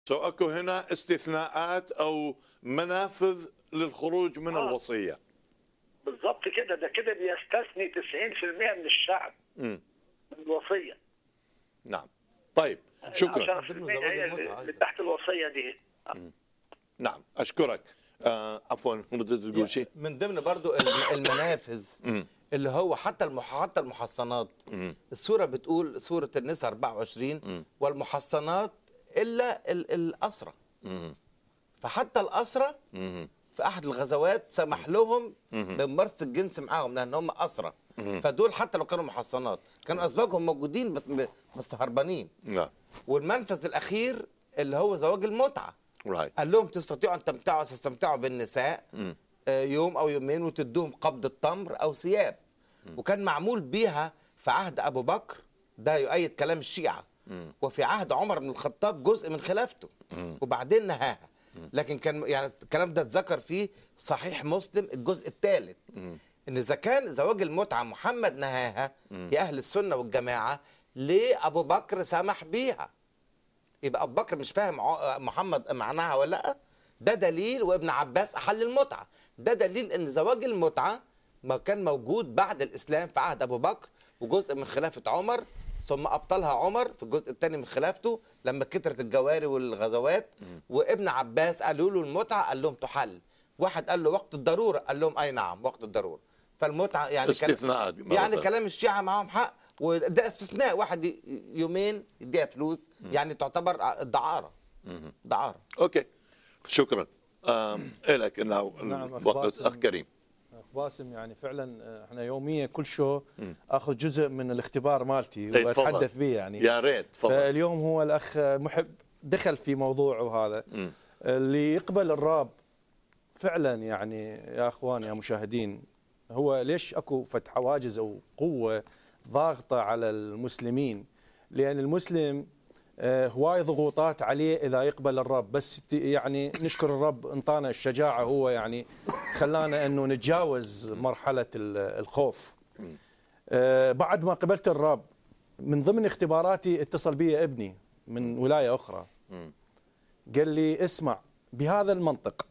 سو اكو هنا استثناءات او منافذ للخروج من آه. الوصيه بالظبط كده ده كده بيستثني 90% من الشعب مم. من الوصيه نعم طيب شكرا 10% ضمن هي زواج اللي المتعة اللي تحت الوصيه دي نعم اشكرك آه عفوا بدك تقول شيء من ضمن برضو الم- المنافذ اللي هو حتى المح... حتى المحصنات السوره بتقول سوره النساء 24 والمحصنات الا ال- الاسرى فحتى الاسرى في احد الغزوات سمح لهم بممارسه الجنس معاهم لان هم اسرى فدول حتى لو كانوا محصنات كانوا ازواجهم موجودين بس بس هربانين نعم والمنفذ الاخير اللي هو زواج المتعه رايت قال لهم تستطيعوا ان تمتعوا تستمتعوا بالنساء آه، يوم او يومين وتدوهم قبض التمر او ثياب وكان معمول بيها في عهد ابو بكر ده يؤيد كلام الشيعه وفي عهد عمر بن الخطاب جزء من خلافته وبعدين نهاها لكن كان يعني الكلام ده اتذكر فيه صحيح مسلم الجزء الثالث ان اذا كان زواج المتعه محمد نهاها يا اهل السنه والجماعه ليه ابو بكر سمح بيها يبقى ابو بكر مش فاهم ع- محمد معناها ولا لا ده دليل وابن عباس احل المتعه ده دليل ان زواج المتعه ما كان موجود بعد الاسلام في عهد ابو بكر وجزء من خلافه عمر ثم ابطلها عمر في الجزء الثاني من خلافته لما كترت الجواري والغزوات وابن عباس قالوا له المتعه قال لهم تحل واحد قال له وقت الضروره قال لهم اي نعم وقت الضروره فالمتعه يعني كان- استثناءات مرة يعني ثانية. كلام الشيعة معاهم حق وده استثناء واحد ي- يومين يديها فلوس يعني تعتبر دعارة دعارة اوكي شكرا آه لك انه نعم، أخ الوقت باسم. اخ كريم أخ باسم يعني فعلا آه، احنا يوميا كل شو اخذ جزء من الاختبار مالتي إيه، تفضل. واتحدث به يعني يا ريت تفضل فاليوم هو الاخ محب دخل في موضوع وهذا اللي يقبل الراب فعلا يعني يا اخوان يا مشاهدين هو ليش اكو فت حواجز او قوه ضاغطه على المسلمين لان المسلم آه، هواي ضغوطات عليه اذا يقبل الرب بس ت- يعني نشكر الرب انطانا الشجاعه هو يعني خلانا انه نتجاوز مرحله ال- الخوف آه، بعد ما قبلت الرب من ضمن اختباراتي اتصل بي ابني من ولايه اخرى قال لي اسمع بهذا المنطق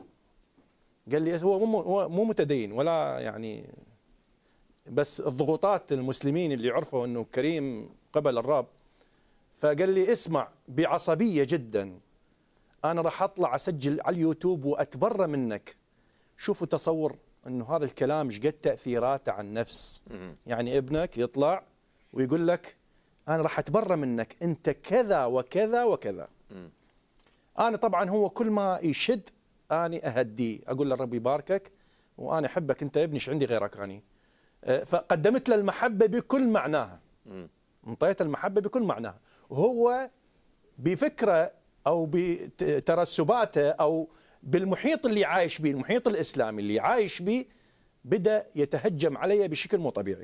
قال لي هو مو هو مو متدين ولا يعني بس الضغوطات المسلمين اللي عرفوا انه كريم قبل الرب فقال لي اسمع بعصبيه جدا انا راح اطلع اسجل على اليوتيوب واتبرى منك شوفوا تصور انه هذا الكلام ايش قد تاثيراته على النفس يعني ابنك يطلع ويقول لك انا راح اتبرى منك انت كذا وكذا وكذا انا طبعا هو كل ما يشد اني اهديه اقول له ربي يباركك وانا احبك انت يا ابني ايش عندي غيرك اني أه، فقدمت له المحبه بكل معناها انطيت المحبه بكل معناها وهو بفكره او بترسباته او بالمحيط اللي عايش به المحيط الاسلامي اللي عايش به بدا يتهجم علي بشكل مو طبيعي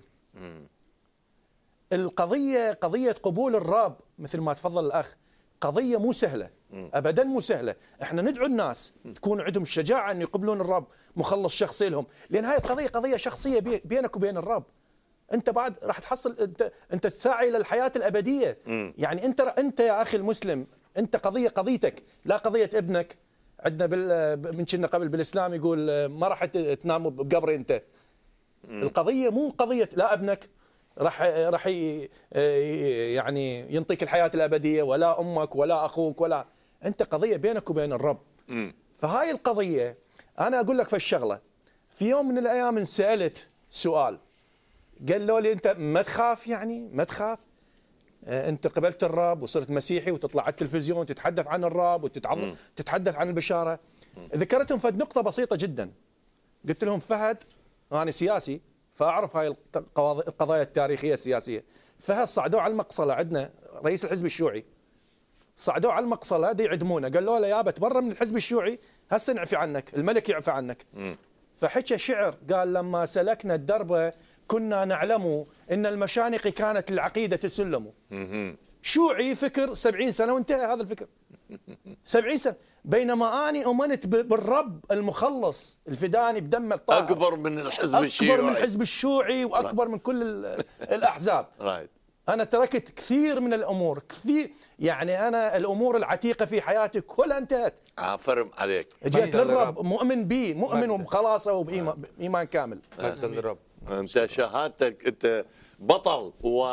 القضيه قضيه قبول الراب مثل ما تفضل الاخ قضيه مو سهله ابدا مو سهله احنا ندعو الناس تكون عندهم الشجاعه ان يقبلون الرب مخلص شخصي لهم لان هاي القضيه قضيه شخصيه بي- بينك وبين الرب انت بعد راح تحصل انت انت تسعى الى الحياه الابديه يعني انت انت يا اخي المسلم انت قضيه قضيتك لا قضيه ابنك عندنا بال من كنا قبل بالاسلام يقول ما راح ت- تنام بقبري انت القضيه مو قضيه لا ابنك راح راح ي- يعني ينطيك الحياه الابديه ولا امك ولا اخوك ولا انت قضيه بينك وبين الرب فهاي القضيه انا اقول لك في الشغله في يوم من الايام انسالت سؤال قالوا لي انت ما تخاف يعني ما تخاف آه، انت قبلت الرب وصرت مسيحي وتطلع على التلفزيون تتحدث عن الرب وتتحدث عن البشاره ذكرتهم فد نقطه بسيطه جدا قلت لهم فهد انا سياسي فاعرف هاي القواض- القضايا التاريخيه السياسيه فهد صعدوه على المقصله عندنا رئيس الحزب الشيوعي صعدوه على المقصله دي يعدمونه قالوا له يابا تبرى من الحزب الشيوعي هسه نعفي عنك الملك يعفى عنك فحكى شعر قال لما سلكنا الدرب كنا نعلم ان المشانق كانت للعقيده سلم شيوعي فكر سبعين سنه وانتهى هذا الفكر سبعين سنه بينما اني امنت ب- بالرب المخلص الفداني بدم الطاهر اكبر من الحزب اكبر الشيوعي من الحزب الشيوعي واكبر من كل ال- الاحزاب رايت انا تركت كثير من الامور كثير يعني انا الامور العتيقه في حياتي كلها انتهت عفرم عليك جيت مجد للرب للرب. مؤمن به مؤمن مجد. وبخلاصه وبايمان كامل مجدا للرب انت شهادتك انت بطل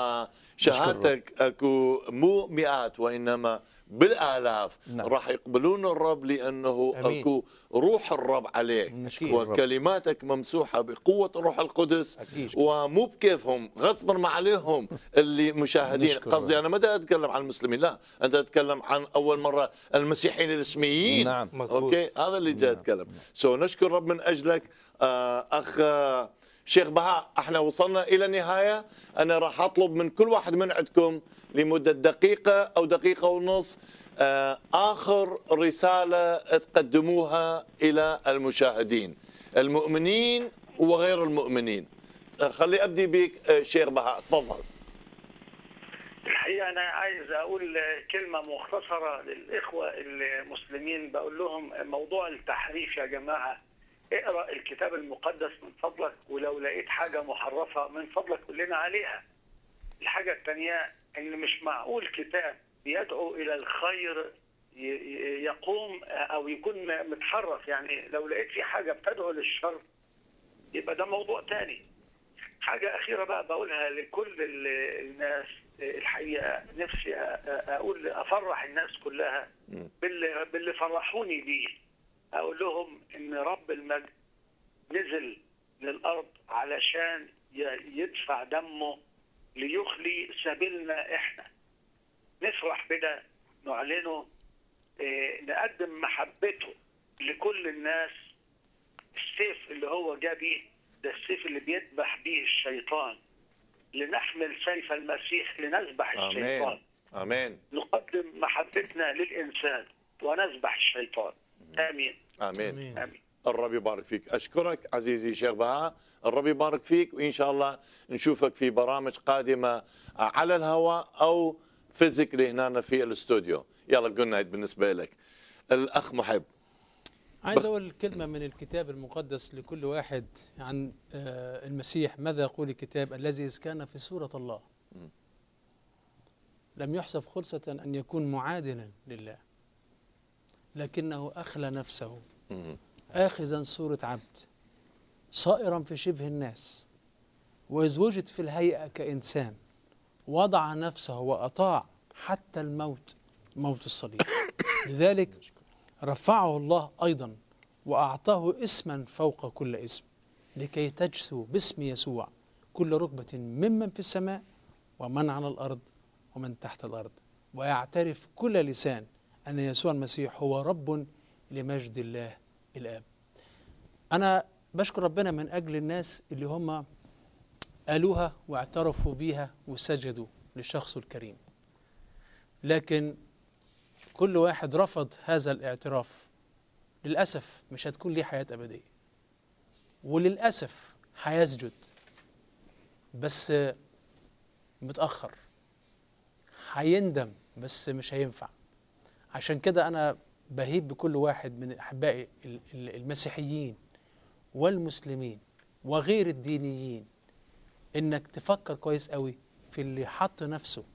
وشهادتك اكو مو مئات وانما بالالاف نعم. راح يقبلون الرب لانه أمين. اكو روح الرب عليك نشكر الرب. وكلماتك ممسوحه بقوه الروح القدس أكيد. ومو بكيفهم غصبا ما عليهم اللي مشاهدين نشكر قصدي الرب. انا ما دا اتكلم عن المسلمين لا انت تتكلم عن اول مره المسيحيين الاسميين نعم. مظبوط. اوكي هذا اللي جاي اتكلم سو نشكر رب من اجلك آه اخ آه، شيخ بهاء احنا وصلنا الى النهايه انا راح اطلب من كل واحد من عندكم لمده دقيقه او دقيقه ونص آه اخر رساله تقدموها الى المشاهدين المؤمنين وغير المؤمنين آه، خلي ابدي بك آه، شيخ بهاء تفضل الحقيقه انا عايز اقول كلمه مختصره للاخوه المسلمين بقول لهم موضوع التحريف يا جماعه اقرا الكتاب المقدس من فضلك ولو لقيت حاجه محرفه من فضلك قول لنا عليها. الحاجه الثانيه ان مش معقول كتاب بيدعو الى الخير ي- ي- يقوم او يكون متحرف يعني لو لقيت في حاجه بتدعو للشر يبقى ده موضوع تاني. حاجة أخيرة بقى بقولها لكل ال- الناس الحقيقة نفسي أ- أقول أفرح الناس كلها باللي, باللي فرحوني بيه أقول لهم إن رب المجد نزل للأرض علشان ي- يدفع دمه ليخلي سبيلنا إحنا نفرح بده نعلنه إيه، نقدم محبته لكل الناس السيف اللي هو جا بيه ده السيف اللي بيذبح بيه الشيطان لنحمل سيف المسيح لنذبح الشيطان امين امين نقدم محبتنا للإنسان ونذبح الشيطان آمين امين آمين الرب يبارك فيك أشكرك عزيزي شيخ بهاء الرب يبارك فيك وإن شاء الله نشوفك في برامج قادمة على الهواء أو فيزيكلي هنا في الاستوديو يلا قلنا بالنسبة لك الأخ محب عايز اقول كلمه من الكتاب المقدس لكل واحد عن آه، المسيح ماذا يقول الكتاب الذي إذ كان في صوره الله لم يحسب خلصه ان يكون معادلا لله لكنه اخلى نفسه اخذا صوره عبد صائرا في شبه الناس واذ وجد في الهيئه كانسان وضع نفسه واطاع حتى الموت موت الصليب لذلك رفعه الله ايضا واعطاه اسما فوق كل اسم لكي تجثو باسم يسوع كل ركبه ممن في السماء ومن على الارض ومن تحت الارض ويعترف كل لسان ان يسوع المسيح هو رب لمجد الله الاب انا بشكر ربنا من اجل الناس اللي هم قالوها واعترفوا بيها وسجدوا لشخصه الكريم لكن كل واحد رفض هذا الاعتراف للأسف مش هتكون ليه حياة أبدية وللأسف هيسجد بس متأخر هيندم بس مش هينفع عشان كده أنا بهيب بكل واحد من أحبائي ال- ال- المسيحيين والمسلمين وغير الدينيين إنك تفكر كويس قوي في اللي حط نفسه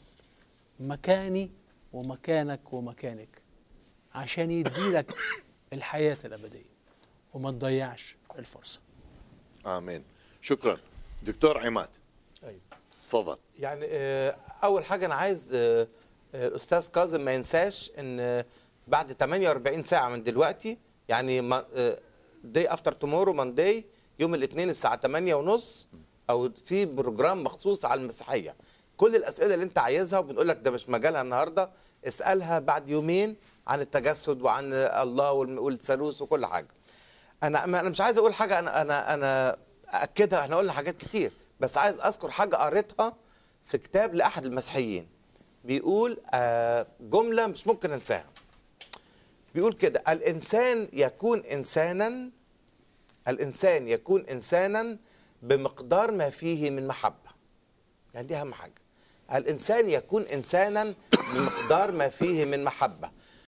مكاني ومكانك ومكانك عشان يديلك الحياة الأبدية وما تضيعش الفرصة آمين شكرا دكتور عماد أيوة. تفضل يعني آه، اول حاجه انا عايز آه، آه، الاستاذ كاظم ما ينساش ان آه، بعد 48 ساعه من دلوقتي يعني داي افتر تومورو مانداي يوم الاثنين الساعه 8 ونص او في بروجرام مخصوص على المسيحيه كل الاسئله اللي انت عايزها وبنقول لك ده مش مجالها النهارده اسالها بعد يومين عن التجسد وعن الله والم- والثالوث وكل حاجه انا ما- انا مش عايز اقول حاجه انا انا انا اكدها احنا قلنا حاجات كتير بس عايز اذكر حاجه قريتها في كتاب لاحد المسيحيين بيقول آه، جمله مش ممكن انساها بيقول كده الانسان يكون انسانا الانسان يكون انسانا بمقدار ما فيه من محبه يعني دي اهم حاجه الانسان يكون انسانا بمقدار ما فيه من محبه